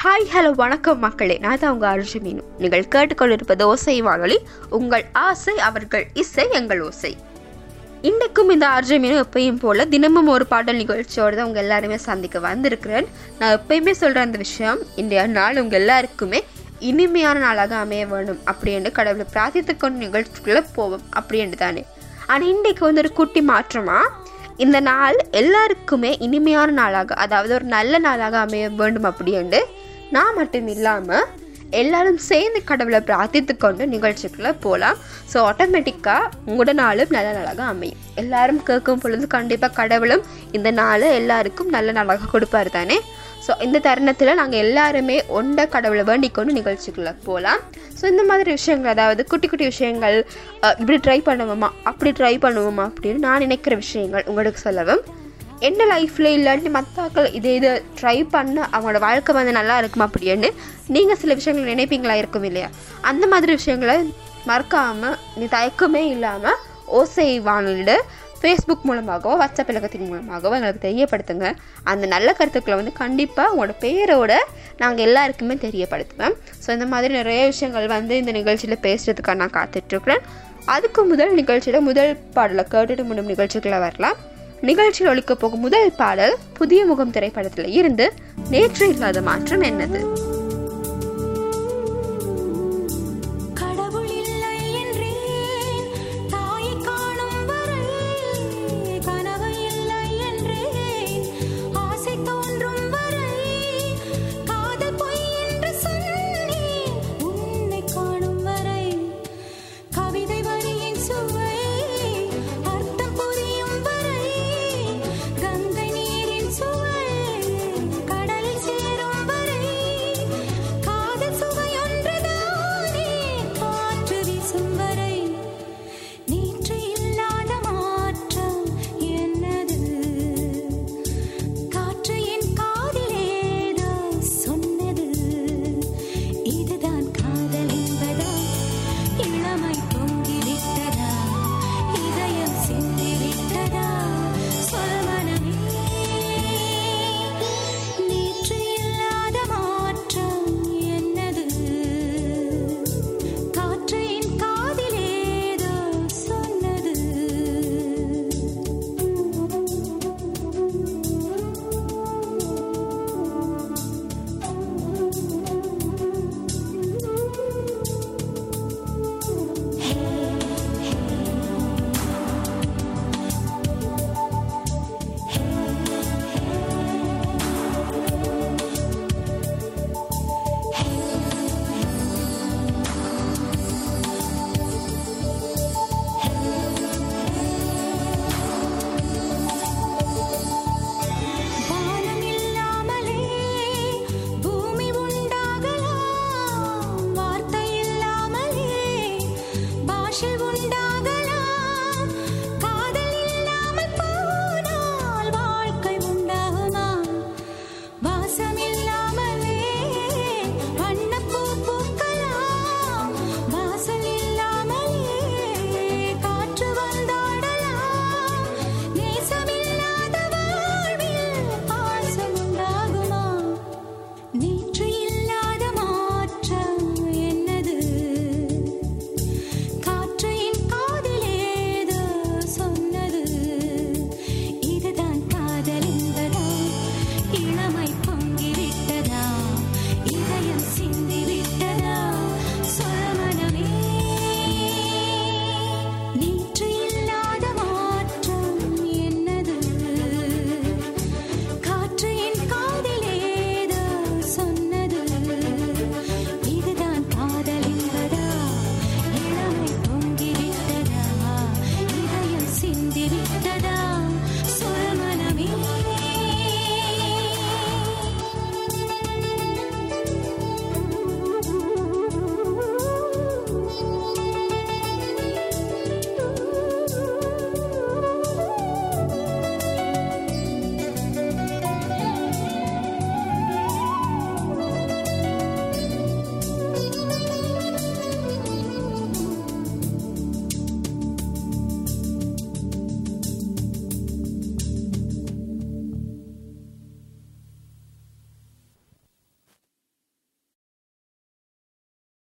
hi hello வணக்கம் மக்களே நான் தான் உங்கள் அர்ஜு மீனு நீங்கள் கேட்டுக்கொண்டிருப்பது ஓசை வானொலி உங்கள் ஆசை அவர்கள் இசை எங்கள் ஓசை இன்றைக்கும் இந்த ஆர்ஜி மீனும் எப்பயும் போல் தினமும் ஒரு பாடல் நிகழ்ச்சியோடு தான் உங்கள் எல்லாருமே சந்திக்க வந்திருக்கிறேன் நான் எப்பயுமே சொல்கிற அந்த விஷயம் இன்றைய நாள் உங்கள் எல்லாருக்குமே இனிமையான நாளாக அமைய வேணும் அப்படின்னு கடவுளை பிரார்த்தித்து கொண்டு நிகழ்ச்சிக்குள்ளே போவோம் அப்படின்னு தானே ஆனால் இன்றைக்கு வந்து ஒரு குட்டி மாற்றமாக இந்த நாள் எல்லாருக்குமே இனிமையான நாளாக அதாவது ஒரு நல்ல நாளாக அமைய வேண்டும் அப்படின்ட்டு நான் மட்டும் இல்லாமல் எல்லாரும் சேர்ந்து கடவுளை பிரார்த்தித்து கொண்டு நிகழ்ச்சிக்குள்ளே போகலாம் ஸோ ஆட்டோமேட்டிக்காக உங்களோட நாளும் நல்ல நாளாக அமையும் எல்லாரும் கேட்கும் பொழுது கண்டிப்பாக கடவுளும் இந்த நாளை எல்லாருக்கும் நல்ல நாளாக கொடுப்பாரு தானே ஸோ இந்த தருணத்தில் நாங்கள் எல்லாருமே ஒன்றை கடவுளை வேண்டிக் கொண்டு நிகழ்ச்சிக்குள்ளே போகலாம் ஸோ இந்த மாதிரி விஷயங்கள் அதாவது குட்டி குட்டி விஷயங்கள் அஹ், இப்படி ட்ரை பண்ணுவோமா அப்படி ட்ரை பண்ணுவோமா அப்படின்னு நான் நினைக்கிற விஷயங்கள் உங்களுக்கு சொல்லவும் என்ன லைஃப்பில் இல்லாட்டி மற்றாக்கள் இதை இதை ட்ரை பண்ண அவங்களோட வாழ்க்கை வந்து நல்லா இருக்குமா அப்படின்னு நீங்கள் சில விஷயங்கள் நினைப்பீங்களா இருக்கும் இல்லையா அந்த மாதிரி விஷயங்களை மறக்காமல் நீ தயக்கமே இல்லாமல் ஓசை வானொலியோட ஃபேஸ்புக் மூலமாகவோ வாட்ஸ்அப் இலக்கத்தின் மூலமாகவோ எங்களுக்கு தெரியப்படுத்துங்க அந்த நல்ல கருத்துக்களை வந்து கண்டிப்பாக உங்களோட பேரோட நாங்கள் எல்லாருக்குமே தெரியப்படுத்துவேன் ஸோ இந்த மாதிரி நிறைய விஷயங்கள் வந்து இந்த நிகழ்ச்சியில் பேசுகிறதுக்காக நான் காத்துட்ருக்குறேன் அதுக்கு முதல் நிகழ்ச்சியில் முதல் பாடலை கேட்டுட்டு முடியும் நிகழ்ச்சிக்குள்ளே வரலாம் நிகழ்ச்சியில் ஒழிக்க போகும் முதல் பாடல் புதிய முகம் திரைப்படத்தில் இருந்து நேற்று இல்லாத மாற்றம் என்னது